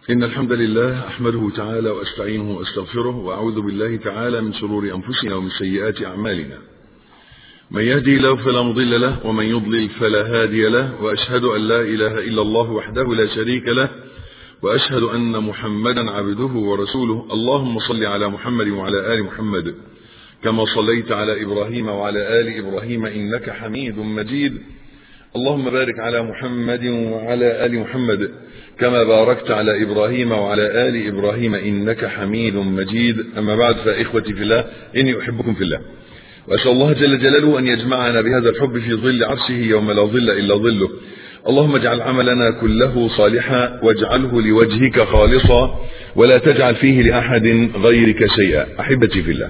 إن الحمد لله أحمده تعالى وأستعينه وأستغفره وأعوذ بالله تعالى من شرور أنفسنا ومن سيئات أعمالنا من يهدي الله فلا مضل له ومن يضلل فلا هادي له وأشهد أن لا إله إلا الله وحده لا شريك له وأشهد أن محمدا عبده ورسوله اللهم صل على محمد وعلى آل محمد كما صليت على إبراهيم وعلى آل إبراهيم إنك حميد مجيد اللهم بارك على محمد وعلى آل محمد كما باركت على إبراهيم وعلى آل إبراهيم إنك حميد مجيد أما بعد فإخوتي في الله إني أحبكم في الله وأسأل الله جل جلاله أن يجمعنا بهذا الحب في ظل عرشه يوم لا ظل إلا ظله اللهم اجعل عملنا كله صالحا واجعله لوجهك خالصا ولا تجعل فيه لأحد غيرك شيئا أحبتي في الله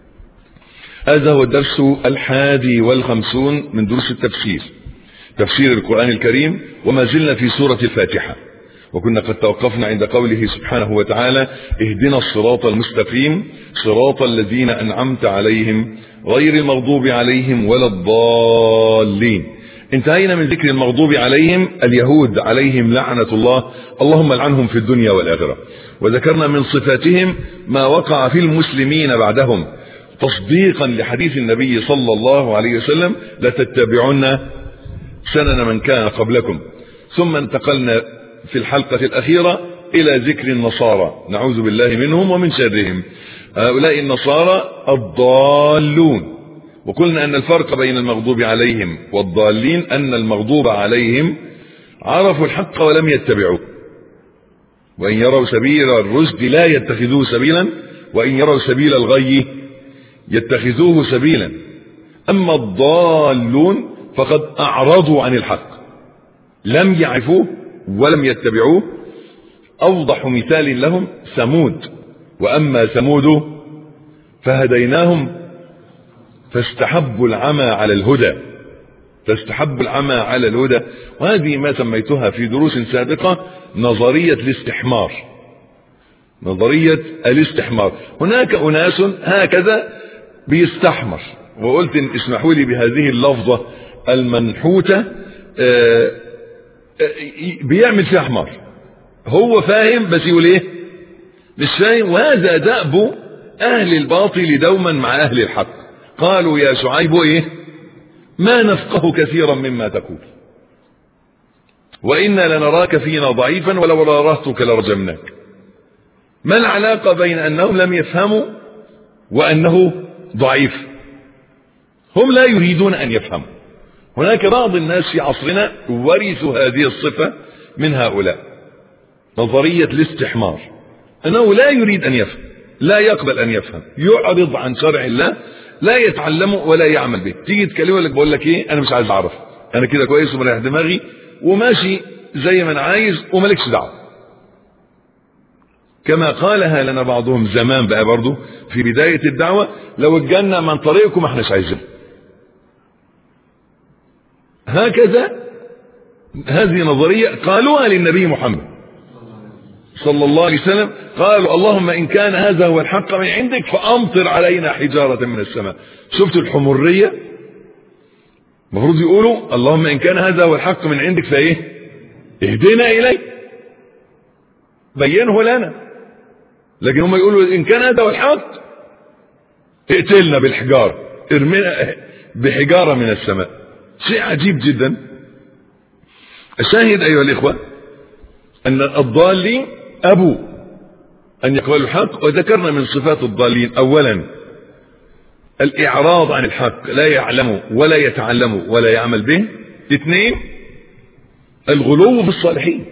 هذا هو الدرس الحادي والخمسون من دروس التفسير تفسير القرآن الكريم وما زلنا في سورة الفاتحة وكنا قد توقفنا عند قوله سبحانه وتعالى اهدنا الصراط المستقيم صراط الذين أنعمت عليهم غير المغضوب عليهم ولا الضالين انتهينا من ذكر المغضوب عليهم اليهود عليهم لعنة الله اللهم لعنهم في الدنيا والآخرة وذكرنا من صفاتهم ما وقع في المسلمين بعدهم تصديقا لحديث النبي صلى الله عليه وسلم لتتبعن سنن من كان قبلكم ثم انتقلنا في الحلقة الأخيرة إلى ذكر النصارى نعوذ بالله منهم ومن شرهم هؤلاء النصارى الضالون وقلنا أن الفرق بين المغضوب عليهم والضالين أن المغضوب عليهم عرفوا الحق ولم يتبعوه وإن يروا سبيل الرشد لا يتخذوه سبيلا وإن يروا سبيل الغي يتخذوه سبيلا أما الضالون فقد أعرضوا عن الحق لم يعرفوه ولم يتبعوه أوضح مثال لهم ثمود وأما ثمود فهديناهم فاستحبوا العمى على الهدى فاستحبوا العمى على الهدى وهذه ما سميتها في دروس سابقة نظرية الاستحمار نظرية الاستحمار هناك أناس هكذا بيستحمر وقلت إن اسمحوا لي بهذه اللفظة المنحوتة بيعمل فيها حمار هو فاهم بس يقول ايه مش فاهم وهذا دأب اهل الباطل دوما مع اهل الحق قالوا يا شعيب ايه ما نفقه كثيرا مما تقول وإنا لنراك فينا ضعيفا ولو رارهتك لرجمناك ما العلاقة بين أنهم لم يفهموا وأنه ضعيف هم لا يريدون أن يفهموا هناك بعض الناس في عصرنا ورثوا هذه الصفة من هؤلاء نظرية الاستحمار أنه لا يريد أن يفهم لا يقبل أن يفهم يعرض عن شرع الله لا يتعلمه ولا يعمل به تيجي تكلمه لك بقول لك ايه انا مش عايز اعرف انا كده كويس ومريح دماغي وماشي زي ما انا عايز ومالكش دعوه كما قالها لنا بعضهم زمان بقى برضه في بداية الدعوة لو الجنة من طريقكم ما احناش عايزين هكذا هذه نظرية قالوها للنبي محمد صلى الله عليه وسلم قالوا اللهم إن كان هذا هو الحق من عندك فأمطر علينا حجارة من السماء شفتوا الحمرية المفروض يقولوا اللهم إن كان هذا هو الحق من عندك فإيه اهدنا إليه بينه لنا لكن هم يقولوا إن كان هذا هو الحق اقتلنا بالحجارة ارمنا بحجارة من السماء شيء عجيب جدا الشاهد أيها الإخوة أن الضالين أبوا أن يقبلوا الحق وذكرنا من صفات الضالين أولا الإعراض عن الحق لا يعلم ولا يتعلم ولا يعمل به اثنين الغلو بالصالحين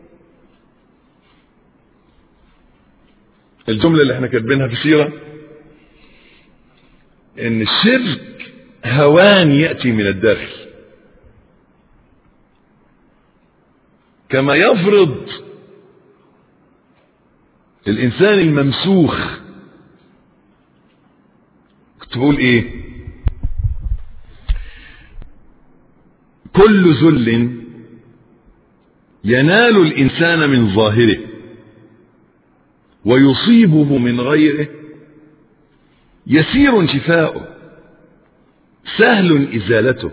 الجملة اللي احنا كاتبينها في سيرة ان الشرك هوان يأتي من الداخل كما يفرض الإنسان الممسوخ كنت بقول إيه كل ذل ينال الإنسان من ظاهره ويصيبه من غيره يسير شفاؤه سهل إزالته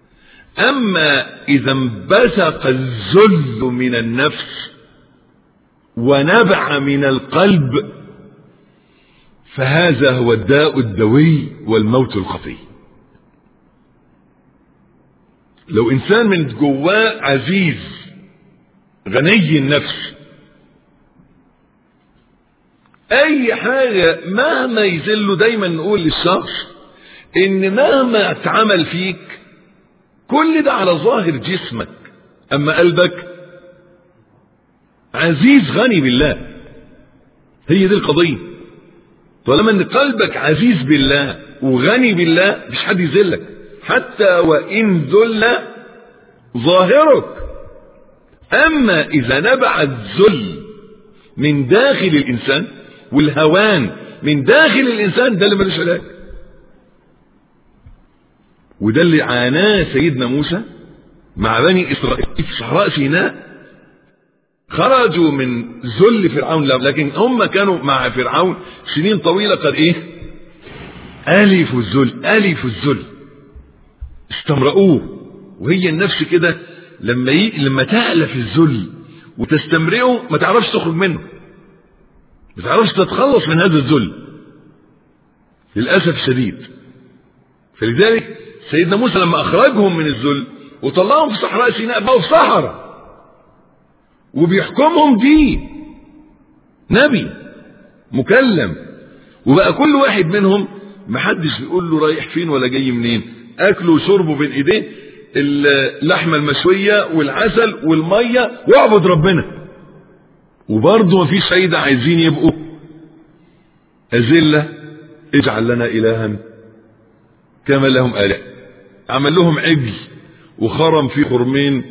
أما إذا انبثق الذل من النفس ونبع من القلب فهذا هو الداء الدوي والموت الخفي لو انسان من جواه عزيز غني النفس اي حاجة مهما يذله دايما نقول للشخص ان مهما اتعمل فيك كل ده على ظاهر جسمك اما قلبك عزيز غني بالله هي دي القضية طالما ان قلبك عزيز بالله وغني بالله مش حد يذلك حتى وان ذل ظاهرك اما اذا نبع الذل من داخل الانسان والهوان من داخل الانسان ده اللي ملوش علاج وده اللي عاناه سيدنا موسى مع بني اسرائيل في صحراء سيناء خرجوا من ذل فرعون لكن هم كانوا مع فرعون سنين طويله قد ايه الفوا الذل الفوا الذل استمرؤوه وهي النفس كده لما ي... لما تألف الذل وتستمرئه ما تعرفش تخرج منه ما تعرفش تتخلص من هذا الذل للأسف الشديد فلذلك سيدنا موسى لما أخرجهم من الذل وطلعهم في صحراء سيناء بقوا في صحراء وبيحكمهم دين نبي مكلم وبقى كل واحد منهم محدش بيقول له رايح فين ولا جاي منين اكله وشربه بين ايديه اللحمه المشويه والعسل والميه واعبد ربنا وبرضه مفيش فايده عايزين يبقوا أذلة اجعل لنا إلها كما لهم آلهة عمل لهم عجل وخرم في خرمين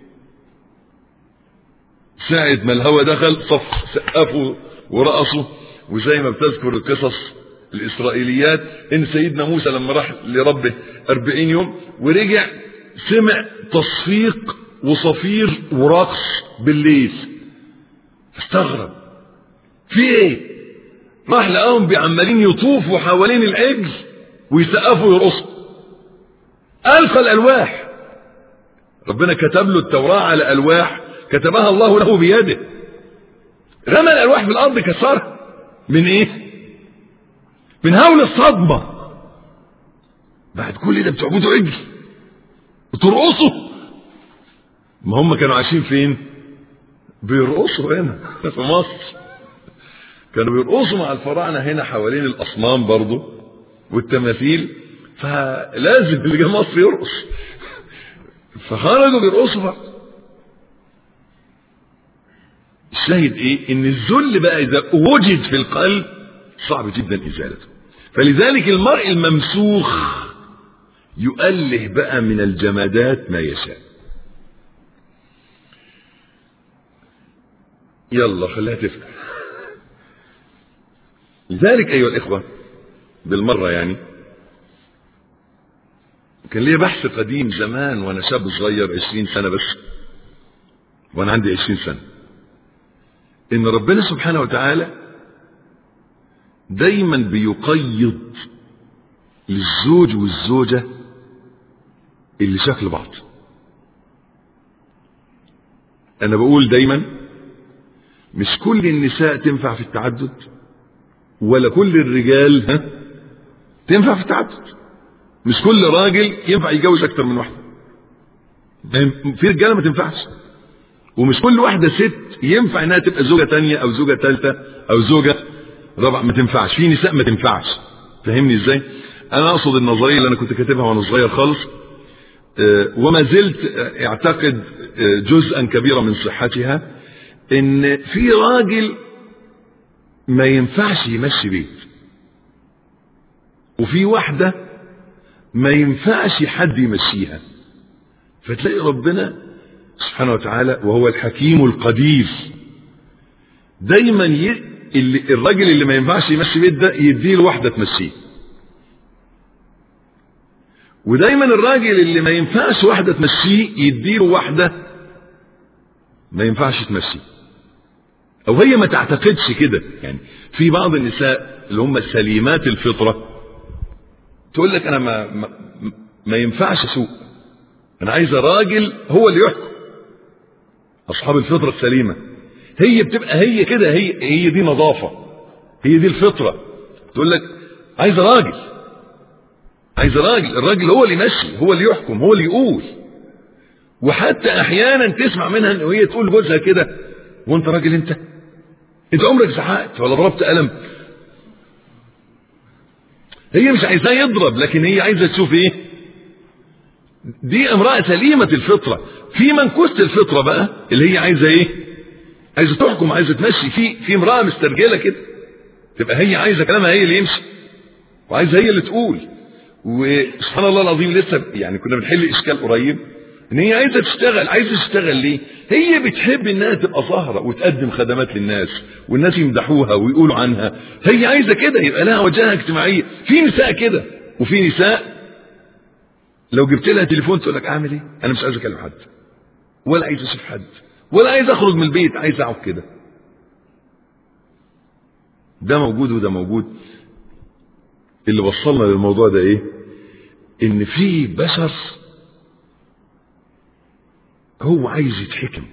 ساعة ما الهوى دخل صف سقفوا ورقصوا وزي ما بتذكر القصص الإسرائيليات إن سيدنا موسى لما راح لربه أربعين يوم ورجع سمع تصفيق وصفير ورقص بالليل استغرب في ايه راح لقاهم بعمالين يطوفوا حوالين العجل ويسقفوا ويرقصوا ألقى الألواح ربنا كتب له التوراة على ألواح كتبها الله له بيده رمى الألواح في الأرض كسرها من إيه؟ من هول الصدمة بعد كل ده بتعبدوا عجل وترقصوا ما هم كانوا عايشين فين؟ بيرقصوا هنا في مصر كانوا بيرقصوا مع الفراعنة هنا حوالين الأصنام برضو والتماثيل فلازم اللي جه مصر يرقص فخرجوا بيرقصوا بقى الشاهد ايه ان الذل بقى اذا وجد في القلب صعب جدا ازالته فلذلك المرء الممسوخ يؤله بقى من الجمادات ما يشاء يلا خليها تفتح لذلك ايها الاخوه بالمره يعني كان ليا بحث قديم زمان وانا شاب صغير عشرين سنه بس وانا عندي عشرين سنه ان ربنا سبحانه وتعالى دايما بيقيض للزوج والزوجه اللي شكل بعض انا بقول دايما مش كل النساء تنفع في التعدد ولا كل الرجال ها تنفع في التعدد مش كل راجل ينفع يتجوز اكتر من واحده في رجاله ما تنفعش ومش كل واحده ست ينفع انها تبقى زوجه تانية او زوجه ثالثه او زوجه رابعه ما تنفعش في نساء ما تنفعش فاهمني ازاي انا اقصد النظريه اللي انا كنت كاتبها وانا صغير خالص وما زلت اعتقد جزءا كبيرا من صحتها ان في راجل ما ينفعش يمشي بيت وفي واحدة ما ينفعش حد يمشيها فتلاقي ربنا سبحانه وتعالى وهو الحكيم القدير دايما ي... اللي الراجل اللي ما ينفعش يمشي بيت ده يديله واحدة تمشيه ودايما الراجل اللي ما ينفعش واحدة تمشيه يديله واحدة ما ينفعش تمشيه او هي ما تعتقدش كده يعني في بعض النساء اللي هم سليمات الفطرة تقول لك انا ما, ما, ما ينفعش اسوق انا عايزه راجل هو اللي يحكم اصحاب الفطرة السليمة هي بتبقى هي كده هي هي دي نظافه هي دي الفطره تقول لك عايز راجل عايز راجل الراجل هو اللي يمشي هو اللي يحكم هو اللي يقول وحتى احيانا تسمع منها ان هي تقول لجوزها كده وانت راجل انت انت عمرك زعقت ولا ضربت قلم هي مش عايزاه يضرب لكن هي عايزه تشوف ايه دي امرأة سليمة الفطرة في منكوسة الفطرة بقى اللي هي عايزة ايه عايزة تحكم عايزة تمشي في في امرأة مسترجلة كده تبقى هي عايزة كلامها هي اللي يمشي وعايزة هي اللي تقول وسبحان الله العظيم لسه يعني كنا بنحل اشكال قريب ان هي عايزه تشتغل عايزه تشتغل ليه هي بتحب انها تبقى ظاهره وتقدم خدمات للناس والناس يمدحوها ويقولوا عنها هي عايزه كده يبقى لها وجهه اجتماعيه في نساء كده وفي نساء لو جبت لها تليفون تقول لك اعمل ايه انا مش عايز اكلم حد ولا عايز اشوف حد ولا عايز اخرج من البيت عايز اقعد كده ده موجود وده موجود اللي وصلنا للموضوع ده ايه ان في بشر هو عايز يتحكم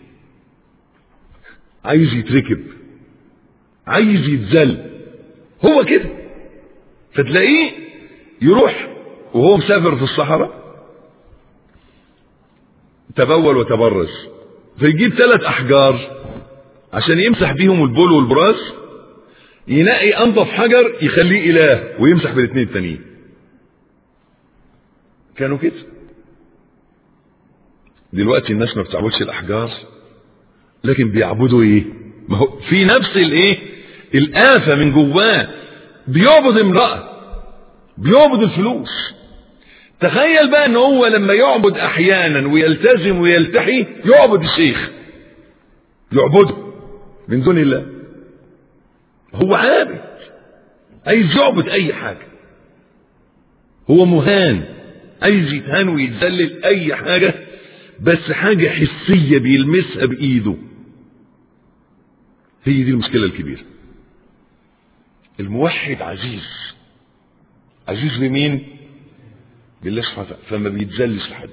عايز يتركب عايز يتذل هو كده فتلاقيه يروح وهو مسافر في الصحراء تبول وتبرز فيجيب ثلاث احجار عشان يمسح بيهم البول والبراز ينقي انظف حجر يخليه اله ويمسح بالاثنين التانيين كانوا كده دلوقتي الناس ما بتعبدش الاحجار لكن بيعبدوا ايه ما هو في نفس الايه الآفة من جواه بيعبد امرأة بيعبد الفلوس تخيل بقى ان هو لما يعبد احيانا ويلتزم ويلتحي يعبد الشيخ يعبده من دون الله هو عابد عايز يعبد اي حاجة هو مهان عايز يتهان ويتذلل اي حاجة بس حاجة حسية بيلمسها بايده هي دي المشكلة الكبيرة الموحد عزيز عزيز بمين بالله سبحانه وتعالى فما بيتذلش لحد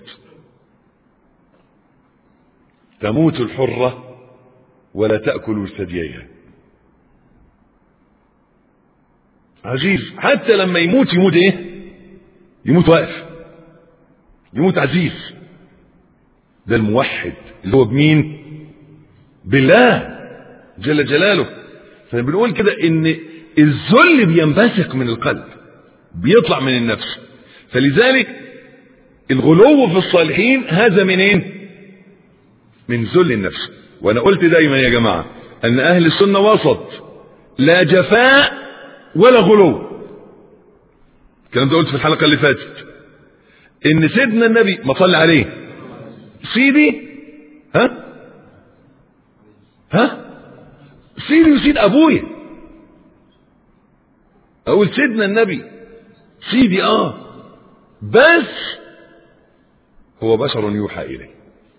تموت الحرة ولا تأكل ثدييها عزيز حتى لما يموت يموت ايه يموت واقف يموت عزيز ده الموحد اللي هو بمين بالله جل جلاله فبنقول كده ان الذل بينبثق من القلب بيطلع من النفس فلذلك الغلو في الصالحين هذا منين من ذل النفس وانا قلت دايما يا جماعة ان اهل السنة وسط لا جفاء ولا غلو الكلام ده قلت في الحلقة اللي فاتت ان سيدنا النبي ما صلى عليه سيدي ها ها سيدي وسيد ابويا اقول سيدنا النبي سيدي اه بس هو بشر يوحى اليه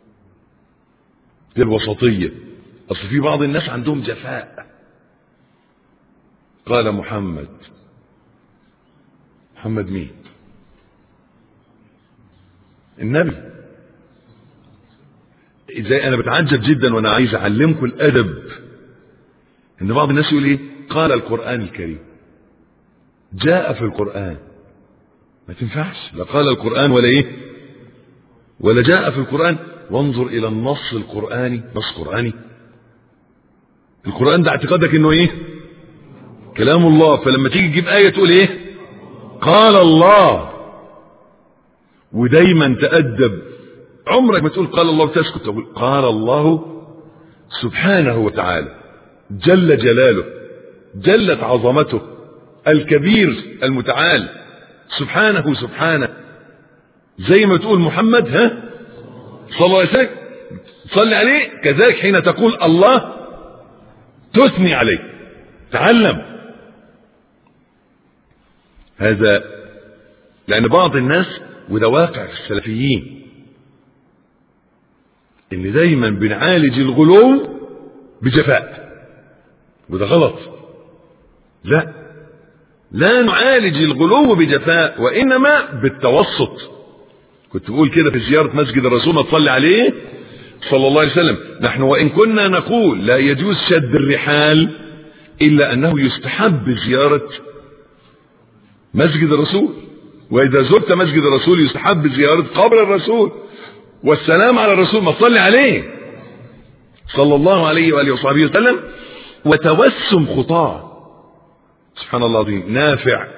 دي الوسطية اصل في بعض الناس عندهم جفاء قال محمد محمد مين النبي ازاي انا بتعجب جدا وانا عايز اعلمكم الادب ان بعض الناس يقول ايه قال القرآن الكريم جاء في القرآن ما تنفعش لا قال القرآن ولا ايه ولا جاء في القرآن وانظر الى النص القرآني نص قرآني القرآن ده اعتقادك انه ايه كلام الله فلما تيجي تجيب آية تقول ايه قال الله ودايما تأدب عمرك ما تقول قال الله تسكت تقول قال الله سبحانه وتعالى جل جلاله جلت عظمته الكبير المتعال سبحانه سبحانه زي ما تقول محمد ها صلى الله عليه وسلم صلي عليه كذلك حين تقول الله تثني عليه تعلم هذا لأن بعض الناس وده واقع في السلفيين ان دايما بنعالج الغلو بجفاء وده غلط لا لا نعالج الغلو بجفاء وانما بالتوسط كنت بقول كده في زيارة مسجد الرسول ما تصلي عليه صلى الله عليه وسلم نحن وإن كنا نقول لا يجوز شد الرحال إلا أنه يستحب زيارة مسجد الرسول وإذا زرت مسجد الرسول يستحب زيارة قبر الرسول والسلام على الرسول ما تصلي عليه صلى الله عليه وآله وصحبه وسلم وتوسم خطاه سبحان الله العظيم نافع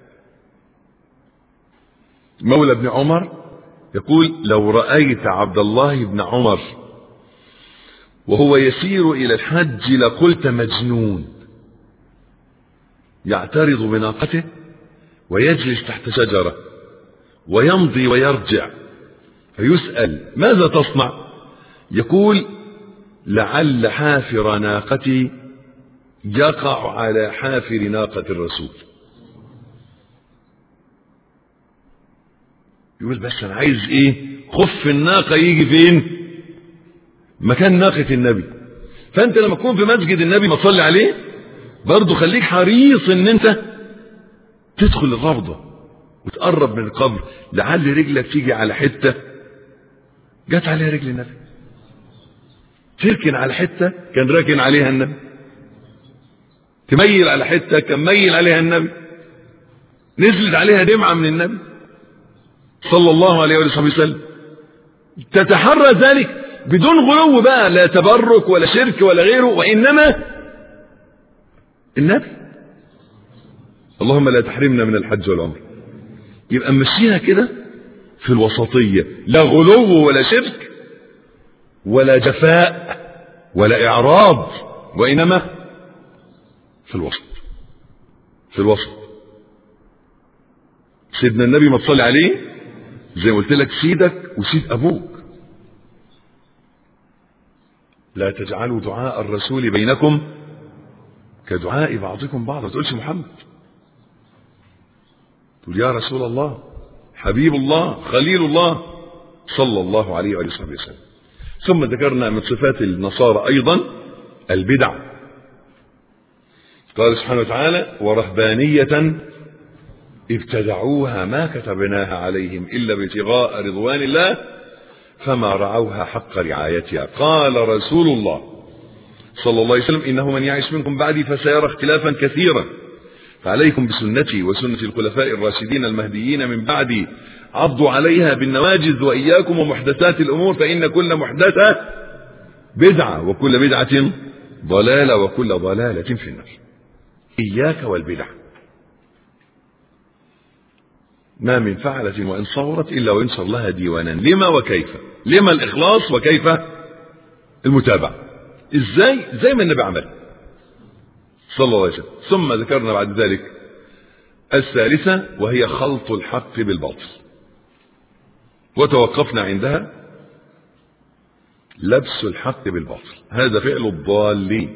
مولى ابن عمر يقول لو رأيت عبد الله بن عمر وهو يسير إلى الحج لقلت مجنون يعترض بناقته ويجلس تحت شجرة ويمضي ويرجع فيسأل ماذا تصنع يقول لعل حافر ناقتي يقع على حافر ناقة الرسول يقول بس انا عايز ايه خف الناقة يجي فين مكان ناقة النبي فانت لما تكون في مسجد النبي ما تصلي عليه برضه خليك حريص ان انت تدخل الروضة وتقرب من القبر لعل رجلك تيجي على حتة جت عليها رجل النبي تركن على حتة كان راكن عليها النبي تميل على حتة كان ميل عليها النبي نزلت عليها دمعة من النبي صلى الله عليه وآله وسلم تتحرى ذلك بدون غلو بقى لا تبرك ولا شرك ولا غيره وإنما النبي اللهم لا تحرمنا من الحج والعمر يبقى مشيها كده في الوسطية لا غلو ولا شرك ولا جفاء ولا إعراض وإنما في الوسط في الوسط سيدنا النبي ما تصلي عليه زي ما قلت لك سيدك وسيد أبوك لا تجعلوا دعاء الرسول بينكم كدعاء بعضكم بعضا ما تقولش محمد تقول يا رسول الله حبيب الله خليل الله صلى الله عليه وآله وصحبه وسلم ثم ذكرنا من صفات النصارى أيضا البدع قال سبحانه وتعالى ورهبانية ابتدعوها ما كتبناها عليهم إلا ابتغاء رضوان الله فما رعوها حق رعايتها قال رسول الله صلى الله عليه وسلم إنه من يعيش منكم بعدي فسيرى اختلافا كثيرا فعليكم بسنتي وسنة الخلفاء الراشدين المهديين من بعدي عضوا عليها بالنواجذ وإياكم ومحدثات الأمور فإن كل محدثة بدعة وكل بدعة ضلالة وكل ضلالة في النار إياك والبدع ما من فعلة وإن صورت إلا وينشر لها ديوانا لما وكيف لما الإخلاص وكيف المتابعة إزاي زي ما النبي عمل صلى الله عليه وسلم ثم ذكرنا بعد ذلك الثالثة وهي خلط الحق بالباطل وتوقفنا عندها لبس الحق بالباطل هذا فعل الضالين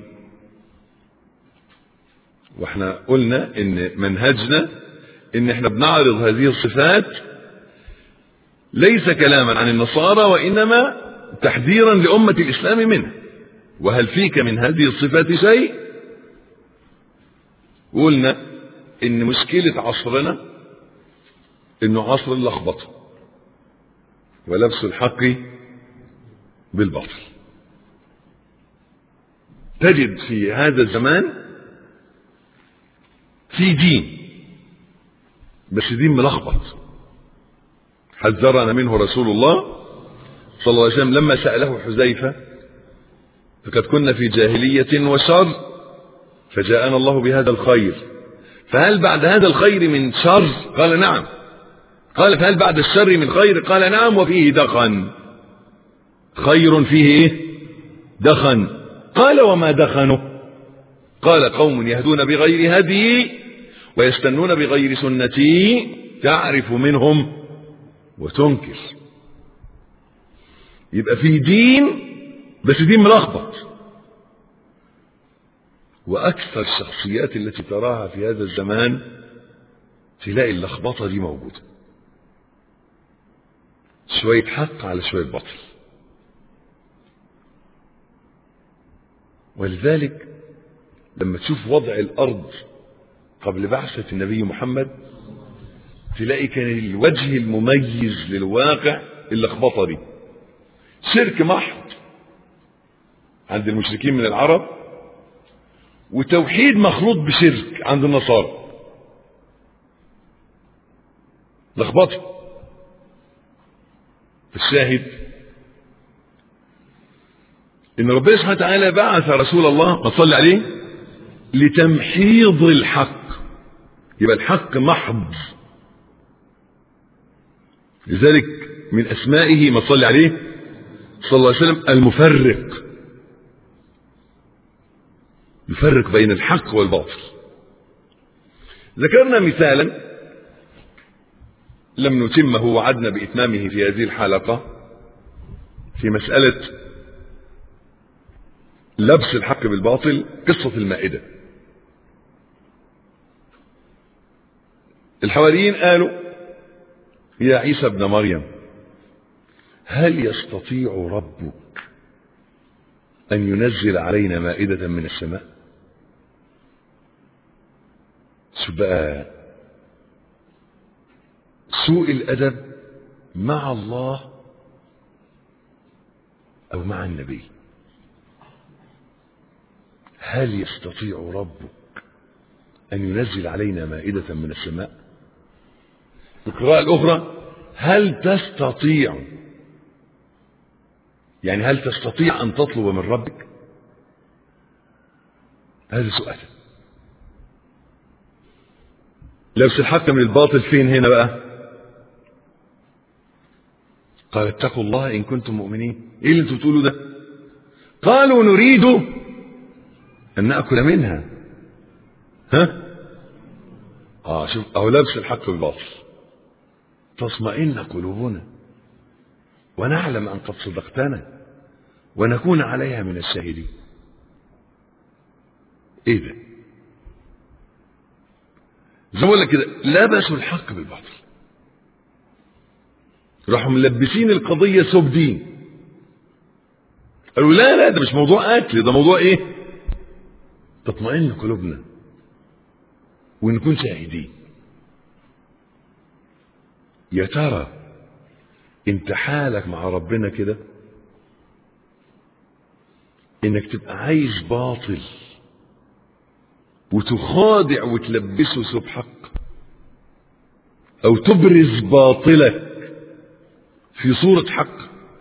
واحنا قلنا ان منهجنا ان احنا بنعرض هذه الصفات ليس كلاما عن النصارى وانما تحذيرا لأمة الإسلام منه وهل فيك من هذه الصفات شيء قلنا ان مشكلة عصرنا انه عصر اللخبطة ولبس الحق بالباطل تجد في هذا الزمان في دين بس دين ملخبط حذرنا منه رسول الله صلى الله عليه وسلم لما سأله حذيفة فقد كنا في جاهلية وشر فجاءنا الله بهذا الخير فهل بعد هذا الخير من شر قال نعم قال فهل بعد الشر من خير قال نعم وفيه دخن خير فيه ايه دخن قال وما دخنه قال قوم يهدون بغير هدي ويستنون بغير سنتي تعرف منهم وتنكر يبقى في دين بس دين ملخبط واكثر الشخصيات التي تراها في هذا الزمان تلاقي اللخبطه دي موجوده شويه حق على شويه باطل ولذلك لما تشوف وضع الارض قبل بعثه النبي محمد تلاقي كان الوجه المميز للواقع اللخبطه دي شرك محض عند المشركين من العرب وتوحيد مخلوط بشرك عند النصارى لخبطه الشاهد ان ربنا سبحانه وتعالى بعث رسول الله ما صلى عليه لتمحيض الحق يبقى الحق محض لذلك من اسمائه ما صلى عليه صلى الله عليه وسلم المفرق يفرق بين الحق والباطل ذكرنا مثالا لم نتمه وعدنا بإتمامه في هذه الحلقة في مسألة لبس الحق بالباطل قصة المائدة الحواريين قالوا يا عيسى ابن مريم هل يستطيع ربك أن ينزل علينا مائدة من السماء شوف بقى سوء الأدب مع الله أو مع النبي هل يستطيع ربك أن ينزل علينا مائدة من السماء القراءة الأخرى هل تستطيع يعني هل تستطيع أن تطلب من ربك هذا سؤال لبس الحق من الباطل فين هنا بقى قال اتقوا الله إن كنتم مؤمنين إيه اللي انتوا بتقولوا ده قالوا نريد أن نأكل منها ها آه شوف أو لبس الحق بالباطل تطمئن قلوبنا ونعلم أن قد صدقتنا ونكون عليها من الشاهدين ايه ده زي ما لك كده لبسوا الحق بالباطل راحوا ملبسين القضيه ثوب دين قالوا لا لا ده مش موضوع اكل ده موضوع ايه تطمئن قلوبنا ونكون شاهدين يا ترى انت حالك مع ربنا كده انك تبقى عايش باطل وتخادع وتلبسه ثوب حق او تبرز باطلك في صورة حق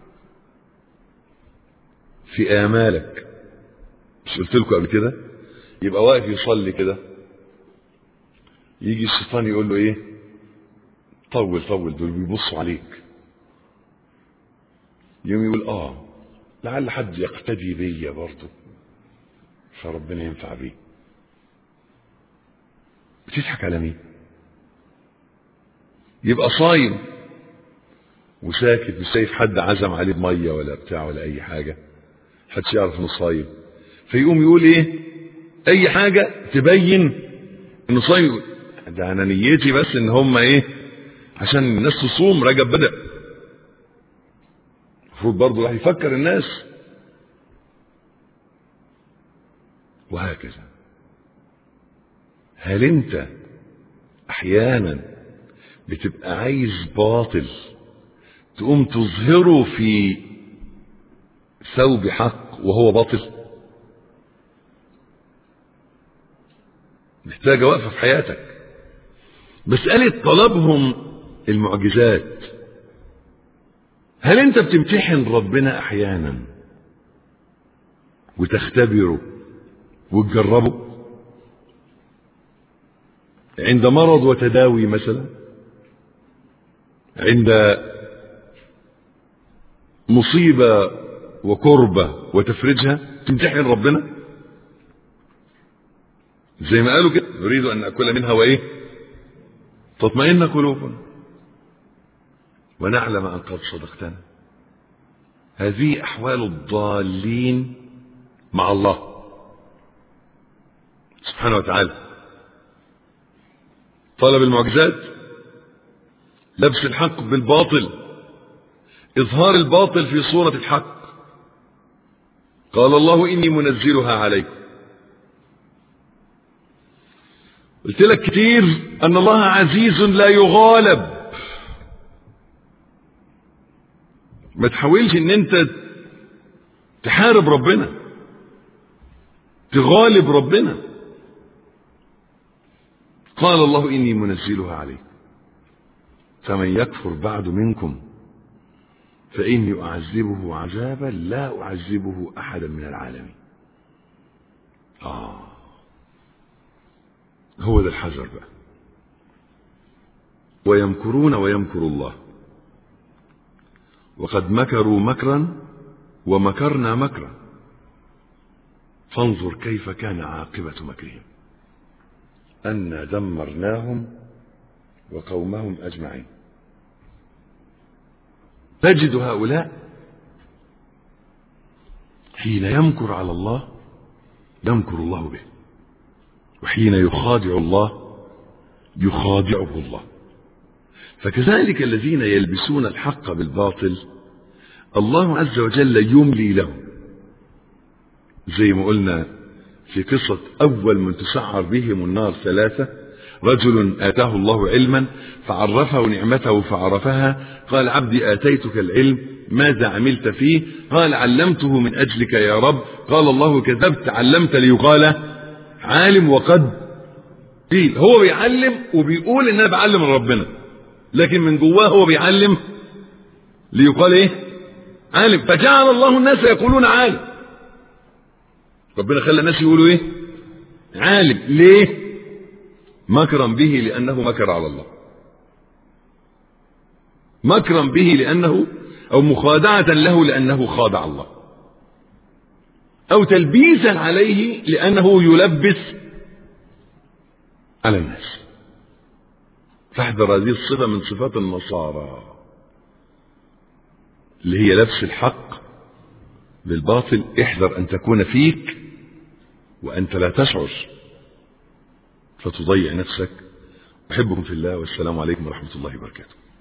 في آمالك مش قلت لكم قبل كده يبقى واقف يصلي كده يجي الشيطان يقول له ايه طول طول دول بيبصوا عليك يوم يقول اه لعل حد يقتدي بيا برضه فربنا ينفع بيه بتضحك على مين يبقى صايم وساكت مش شايف حد عزم عليه بميه ولا بتاع ولا اي حاجه محدش يعرف انه صايم فيقوم يقول ايه اي حاجه تبين انه صايم ده انا نيتي بس ان هم ايه عشان الناس تصوم رجب بدا المفروض برضه الواحد يفكر الناس وهكذا هل انت احيانا بتبقى عايز باطل تقوم تظهره في ثوب حق وهو باطل محتاجة وقفة في حياتك مسألة طلبهم المعجزات هل انت بتمتحن ربنا احيانا وتختبره وتجربه عند مرض وتداوي مثلا عند مصيبة وكربة وتفرجها تمتحن ربنا زي ما قالوا كده نريد أن نأكل منها وإيه تطمئن قلوبنا ونعلم أن قد صدقتنا هذه أحوال الضالين مع الله سبحانه وتعالى طلب المعجزات لبس الحق بالباطل إظهار الباطل في صورة الحق قال الله إني منزلها عليكم قلت لك كتير أن الله عزيز لا يغالب ما تحاولش ان انت تحارب ربنا تغالب ربنا قال الله اني منزلها عليكم فمن يكفر بعد منكم فاني اعذبه عذابا لا اعذبه احدا من العالمين اه هو ده الحذر بقى ويمكرون ويمكر الله وقد مكروا مكرا ومكرنا مكرا فانظر كيف كان عاقبة مكرهم أنا دمرناهم وقومهم أجمعين تجد هؤلاء حين يمكر على الله يمكر الله به وحين يخادع الله يخادعه الله فكذلك الذين يلبسون الحق بالباطل الله عز وجل يملي لهم زي ما قلنا في قصة أول من تسعر بهم النار ثلاثة رجل آتاه الله علما فعرفه نعمته فعرفها قال عبدي آتيتك العلم ماذا عملت فيه قال علمته من أجلك يا رب قال الله كذبت علمت ليقال عالم وقد قيل هو بيعلم وبيقول ان انا بعلم ربنا لكن من جواه هو بيعلم ليقال ايه عالم فجعل الله الناس يقولون عالم ربنا خلى الناس يقولوا ايه عالم ليه مكرا به لانه مكر على الله مكرا به لانه او مخادعه له لانه خادع الله او تلبيسا عليه لانه يلبس على الناس فاحذر هذه الصفه من صفات النصارى اللي هي لبس الحق بالباطل احذر ان تكون فيك وانت لا تشعر فتضيع نفسك احبكم في الله والسلام عليكم ورحمه الله وبركاته